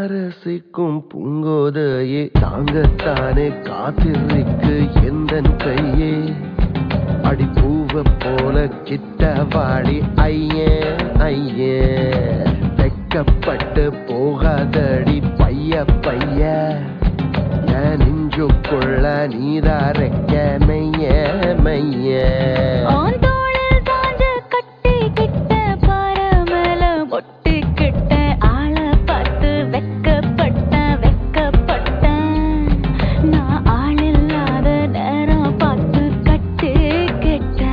நாரசிக்கும் பூங்கோதையே தாங்கத்தானே காத்திருக்கு எந்தன் கையே அடி பூவ போல கிட்ட வாடி ஐயே ஐயே வெக்கப்பட்டு போகாதடி பைய பைய என் நெஞ்சுக்குள்ள நீதாரைக்க மைய மைய ஆன் தோளில் சாஞ்சு கட்டிக்கிட்ட பாறை மேல ஒட்டிக்கிட்ட ஆளை பார்த்து வெட்கப்பட்டேன், வெட்கப்பட்டேன். நான் ஆளில்லாத நேரம் பார்த்து கட்டிக்கிட்டேன்.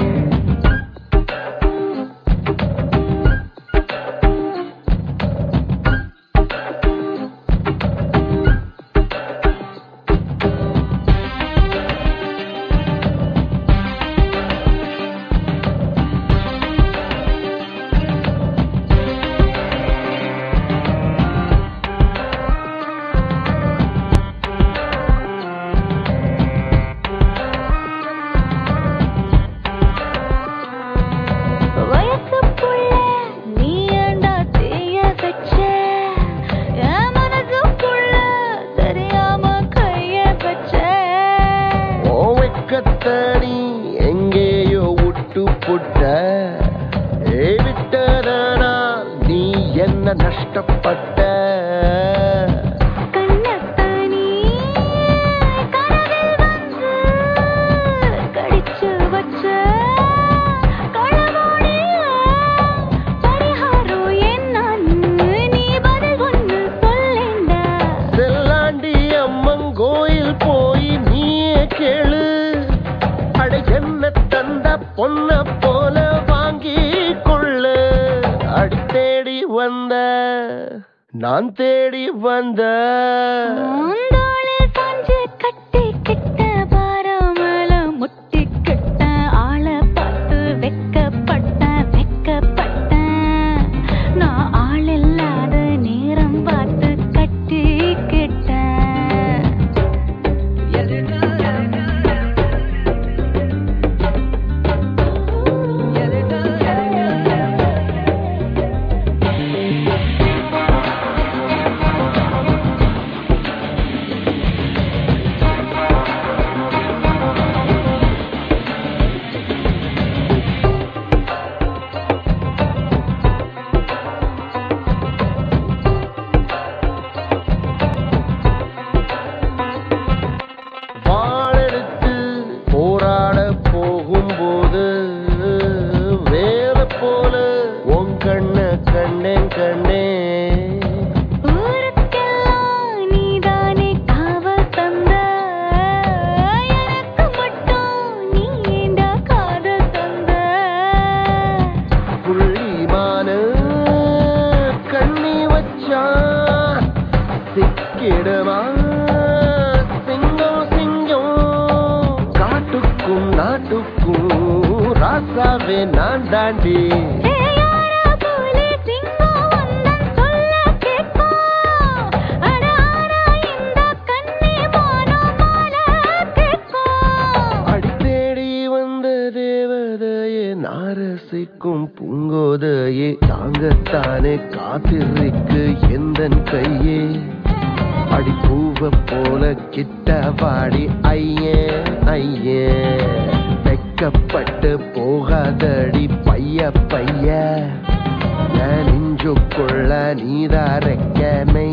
வயசுக்குள்ள நீ ஏண்டா தீய வச்ச? என் மனசுக்குள்ள தெரியாம கைய வச்ச. ஓவைக்கத்தடி எங்கேயோ விட்டு புட்ட ஏ விட்டதானா நீ என்ன நஷ்டப்பட்ட கண்ணத்தானி கனவில் வந்து கடிச்சு வச்ச. களவாடிய பரிகாரம் என்னன்னு நீ பதில் ஒண்ணு சொல்லேண்டா. செல்லாண்டி அம்மன் கோயில் போய் நீயே கேளு அட என்ன தந்த பொண்ண போல வாங்கி கொள்ளு அடி தேடி வந்த நான் தேடி வந்த ஆந்தோளில் சாஞ்சு கட்டிக்கிட்ட பாரம் மேல முட்டிக்கிட்ட ஆளை பார்த்து வெட்கப்பட்டேன், வெட்கப்பட்டேன். நான் ஆளில்லாத நேரம் பார்த்து கட்டிக்கிட்டேன். வாழெடுத்து போராட போகும்போது வேற போல உன் கண்ண கண்டேன் கண்டேன் ஊருக்கெல்லாம் நீதானே காவல் தந்த. எனக்கு மட்டும் நீ ஏண்டா காதல் தந்த புள்ளிமான கண்ணி வச்சான் சிக்கிடுமா சிங்கம் சிங்கம் காட்டுக்கும் நாட்டுக்கும் ராசாவே நான் தாண்டி ஏயார போலே சிங்கம் வந்தன் சொல்ல கேட்கும். அட ஆரா இந்த கண்ணே வானம் மாலை கேட்கும். அடி தேடி வந்த தேவதையே நாரசிக்கும் பூங்கோதையே தாங்கத்தானே காத்திருக்கு எந்தன் கையே அடி பூவ போல கிட்ட வாடி ஐயே ஐயே வெக்கப்பட்டு போகாதடி பைய பைய என் நெஞ்சுக்குள்ள நீதாரைக்க